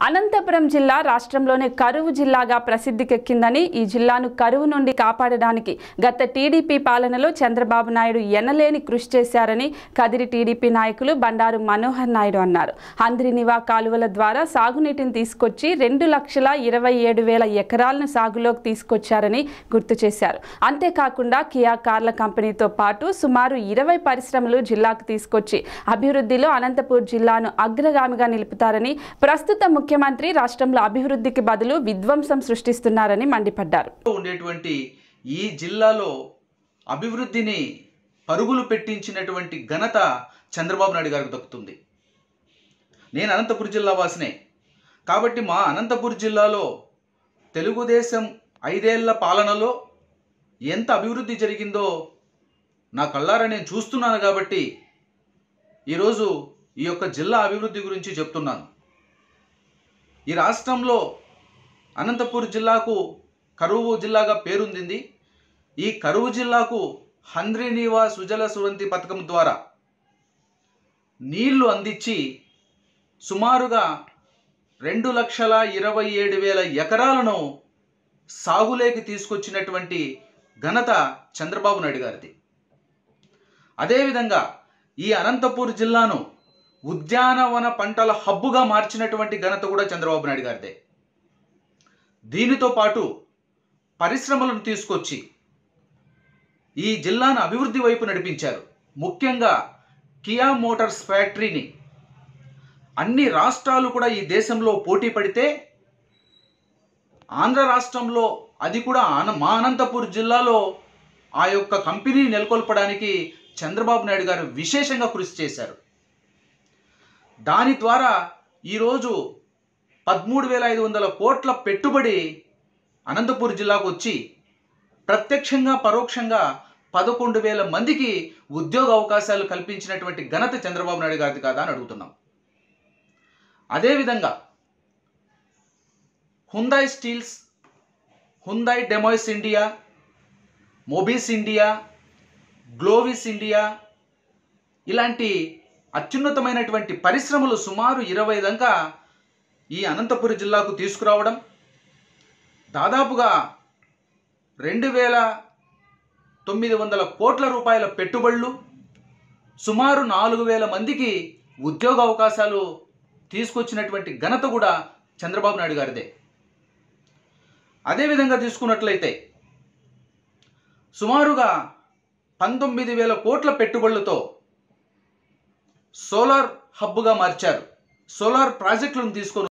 అనంతపురం జిల్లా రాష్ట్రంలోనే కరువు జిల్లాగా ప్రసిద్ధికెక్కిందని ఈ జిల్లాను కరువు నుండి కాపాడడానికి గత టీడీపీ పాలనలో చంద్రబాబు నాయుడు ఎనలేని కృషి చేశారని కదిరి టీడీపీ నాయకులు బండారు మనోహర్ నాయుడు అన్నారు హంద్రినివా కాలువల ద్వారా సాగునీటిని తీసుకొచ్చి రెండు లక్షల ఇరవై ఏడు వేల ఎకరాలను సాగులోకి తీసుకొచ్చారని గుర్తు చేశారు అంతేకాకుండా కియా కార్ల కంపెనీతో పాటు సుమారు ఇరవై పరిశ్రమలు జిల్లాకు తీసుకొచ్చి అభివృద్ధిలో అనంతపూర్ జిల్లాను అగ్రగామిగా నిలుపుతారని ప్రస్తుత ముఖ్యమంత్రి రాష్ట్రంలో అభివృద్ధికి బదులు విధ్వంసం సృష్టిస్తున్నారని మండిపడ్డారు ఉండేటువంటి ఈ జిల్లాలో అభివృద్ధిని పరుగులు పెట్టించినటువంటి ఘనత చంద్రబాబు నాయుడు గారికి దక్కుతుంది నేను అనంతపురం జిల్లా వాసినే కాబట్టి మా అనంతపురం జిల్లాలో తెలుగుదేశం ఐదేళ్ల పాలనలో ఎంత అభివృద్ధి జరిగిందో నా కళ్ళారా నేను చూస్తున్నాను కాబట్టి ఈరోజు ఈ యొక్క జిల్లా అభివృద్ధి గురించి చెప్తున్నాను ఈ రాష్ట్రంలో అనంతపూర్ జిల్లాకు కరువు జిల్లాగా పేరొందింది ఈ కరువు జిల్లాకు హంద్రీనీవా సుజల సువంతి పథకం ద్వారా నీళ్లు అందించి సుమారుగా రెండు లక్షల ఇరవై ఏడు వేల ఎకరాలను సాగులేకి తీసుకొచ్చినటువంటి ఘనత చంద్రబాబు నాయుడు గారిది అదేవిధంగా ఈ అనంతపూర్ జిల్లాను ఉద్యానవన పంటల హబ్బుగా మార్చినటువంటి ఘనత కూడా చంద్రబాబు నాయుడు గారిదే దీనితో పాటు పరిశ్రమలను తీసుకొచ్చి ఈ జిల్లాను అభివృద్ధి వైపు నడిపించారు ముఖ్యంగా కియా మోటార్స్ ఫ్యాక్టరీని అన్ని రాష్ట్రాలు కూడా ఈ దేశంలో పోటీ పడితే ఆంధ్ర రాష్ట్రంలో అది కూడా ఆన మా అనంతపూర్ జిల్లాలో ఆ యొక్క కంపెనీ నెలకొల్పడానికి చంద్రబాబు నాయుడు గారు విశేషంగా కృషి చేశారు దాని ద్వారా ఈరోజు పదమూడు వేల ఐదు వందల కోట్ల పెట్టుబడి అనంతపూర్ జిల్లాకు వచ్చి ప్రత్యక్షంగా పరోక్షంగా పదకొండు వేల మందికి ఉద్యోగ అవకాశాలు కల్పించినటువంటి ఘనత చంద్రబాబు నాయుడు గారిది కాదా అని అడుగుతున్నాం అదేవిధంగా Hyundai steels Hyundai Dymos India Mobis India Glovis India ఇలాంటి అత్యున్నతమైనటువంటి పరిశ్రమలు సుమారు ఇరవై దాకా ఈ అనంతపురం జిల్లాకు తీసుకురావడం దాదాపుగా రెండు వేల తొమ్మిది వందల కోట్ల రూపాయల పెట్టుబడులు సుమారు నాలుగు వేల మందికి ఉద్యోగ అవకాశాలు తీసుకొచ్చినటువంటి ఘనత కూడా చంద్రబాబు నాయుడు గారిదే అదేవిధంగా తీసుకున్నట్లయితే సుమారుగా పంతొమ్మిది వేల కోట్ల పెట్టుబడులతో సోలార్ హబ్గా మార్చారు సోలార్ ప్రాజెక్టులను తీసుకొని